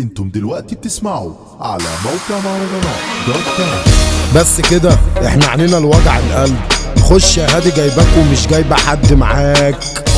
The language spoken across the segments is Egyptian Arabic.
انتم دلوقتي بتسمعوا على موقع مهرجانات دوت كوم بس كده احنا عنينا الوجع القلب خش يا هادي جايبك ومش جايبه حد معاك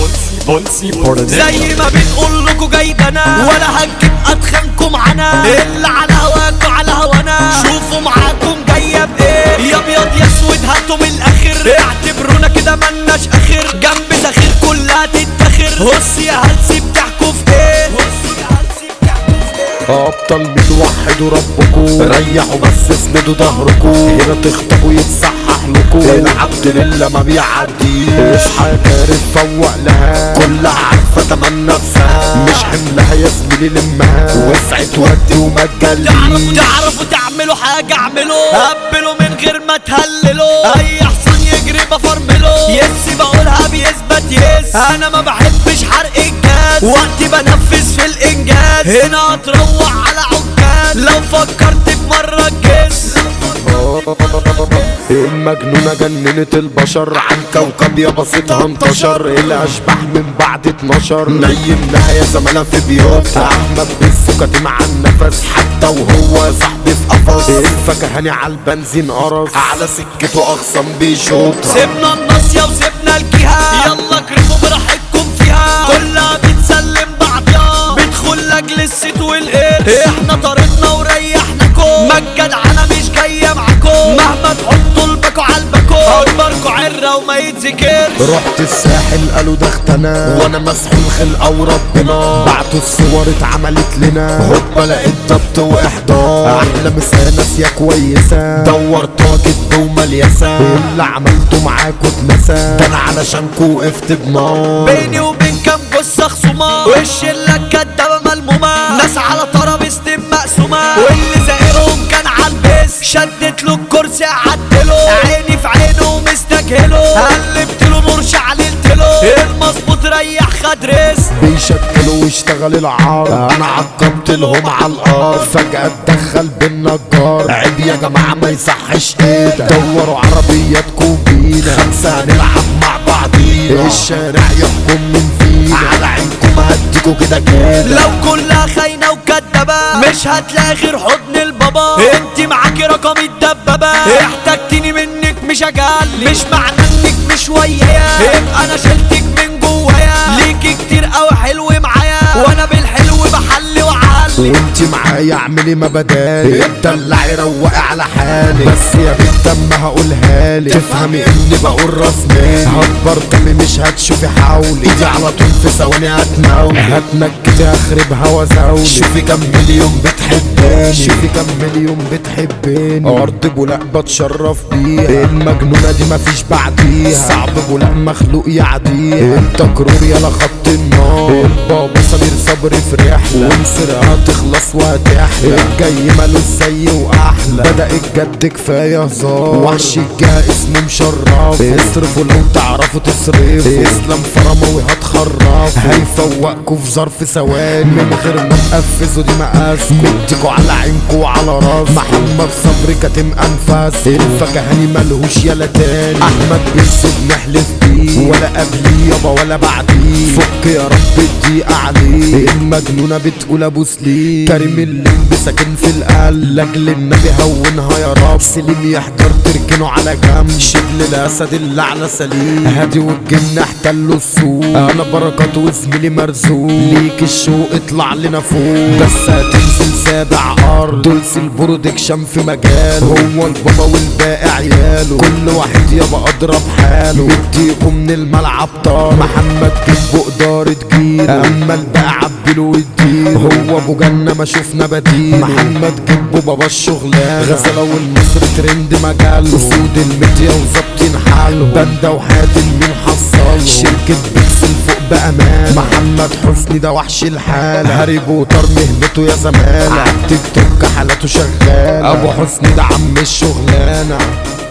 زي ما بنقول لكم جايبنا ولا هنجيب اتخنكم عنا اللي على هواكوا على هوانا شوفوا معاكم جايه بايه يا ابيض يا اسود هاتوا من الاخر اعتبرونا كده ملناش اخر جنب سخير كلها تتاخر هص يا هلسي بتحكوا في ايه هص يا هلسي بتحكوا في ايه ابطال بتوحدوا ربكم ريحوا بس اسندوا ظهركم هنا تخطبوا يتصحح لكم العبد لله ما بيعدي اصحى يا كارث فوق لها كل عارفه تمن نفسها مش حملها يا زميلي لمها وسعت ودي وما تعرفوا تجليش تعرفوا تعملوا حاجة اعملوا قبلوا من غير ما تهللوا اي حصان يجري بفرمله يس بقولها بيثبت يس انا ما بحبش حرق الجاز وقتي بنفذ في الانجاز هنا هتروح على عكاز لو فكرت في مرة الجس المجنونة جننت البشر عن كوكب يا بسيطها انتشر الأشباح من بعد 12 نيمناها يا زملاء في بيوتها أحمد بالسكة مع النفس حتى وهو صاحبي في قفص الفكهاني على البنزين قرص على سكته أغصان بيشوطها سيبنا الناصية وسيبنا الجهة يلا كرفوا براحتكم فيها كلها بتسلم بعضيها بتدخل لاجل الست والقرش احنا طريقنا وريحناكم ما الجدعنة مش جاية معاكم مهما تحطوا الباكو على الباكو اكبركوا عرة وما يتذكرش رحت الساحل قالوا ده اختنا وانا مسحول خلقه وربنا بعتوا الصور اتعملت لنا هوبا لقيت ضبط واحضار احلى مسا ناس يا كويسه دورتها كدب ومليسه اللي عملته معاكوا اتنسى ده انا علشانكوا وقفت بنار بيني وبين كام جثة خصومة وش اللي كدابة ملمومة ناس على ترابيزة مقسومة واللي زائرهم كان عالبس شدت له الكرسي قعدتله عيني في عينه ومستجهله قلبت له نور شعللت له المظبوط ريح خد رزق بيشكلوا واشتغل العار انا عقبت لهم على الارض فجأة اتدخل بالنجار عيب يا جماعة ما يصحش كده دوروا عربياتكم بينا خمسة هنلعب مع بعضينا الشارع يحكم من فينا على عينكم هديكوا كده كده لو كلها خاينة وكدابة مش هتلاقي غير حضن البابا انت معاكي رقم الدبابة احتجتني منك مش اجل مش معنى انك مش ويايا يبقى انا شلتك من جوايا ليكي كتير قوي حلو معايا وانا بالحلو بحل وعلي وانت معايا اعملي ما بدالي دلعي روقي على حالي بس يا بنت اما هقولها لي تفهمي اني بقول راس مالي هكبر دمي مش هتشوفي حولي ايدي على طول في ثواني هتناولي هتنكدي اخربها وازاولي شوفي كم مليون بتحبني شوفي كم مليون بتحبني ارض بولاق بتشرف بيها المجنونه دي مفيش بعديها صعب بولاق مخلوق يعديها انت كرور يلا خط النار البابا سمير صبري في رحله ومسرقها تخلص وهتحلى الجاي مالوش زي واحلى بدا الجد كفايه هزار وحش الجهه اسمه مشرف اصرفوا لو تعرفوا تصرفوا اسلام فرموي هتخرفوا هيفوقكوا في ظرف ثواني من غير ما تقفزوا دي مقاسكوا اديكوا على عينكوا وعلى راس محمد صبري كاتم انفاس الفكهاني ملهوش يلا تاني احمد بيسو بنحلف بيه ولا قبلي يابا ولا بعديه فك يا رب الضيق عليه المجنونه بتقول ابوس ليه كريم الليمب ساكن في القلب لاجل النبي هونها يا رب سليم يحضر تركنه على جنب شبل الاسد اللي على سليم هادي والجن احتلوا السوق انا بركات وزميلي مرزوق ليك الشوق اطلع لنا فوق بس هتنزل سابع ارض دولس البرودكشن في مجاله هو البابا والباقي عياله كل واحد يابا اضرب حاله بديكم من الملعب طار محمد جنبه ادارة جيل اما الباقي عبله واديله هو ابو جنة ما شفنا بديل محمد جنبه بابا الشغلانة غزالة والمصر ترند مجاله اسود الميديا وظابطين حاله باندا وحاتم مين حصله شركة بيكسل فوق بامان محمد حسني ده وحش الحالة هاري بوتر مهنته يا زمالة على التيك توك حالاته شغالة ابو حسني ده عم الشغلانة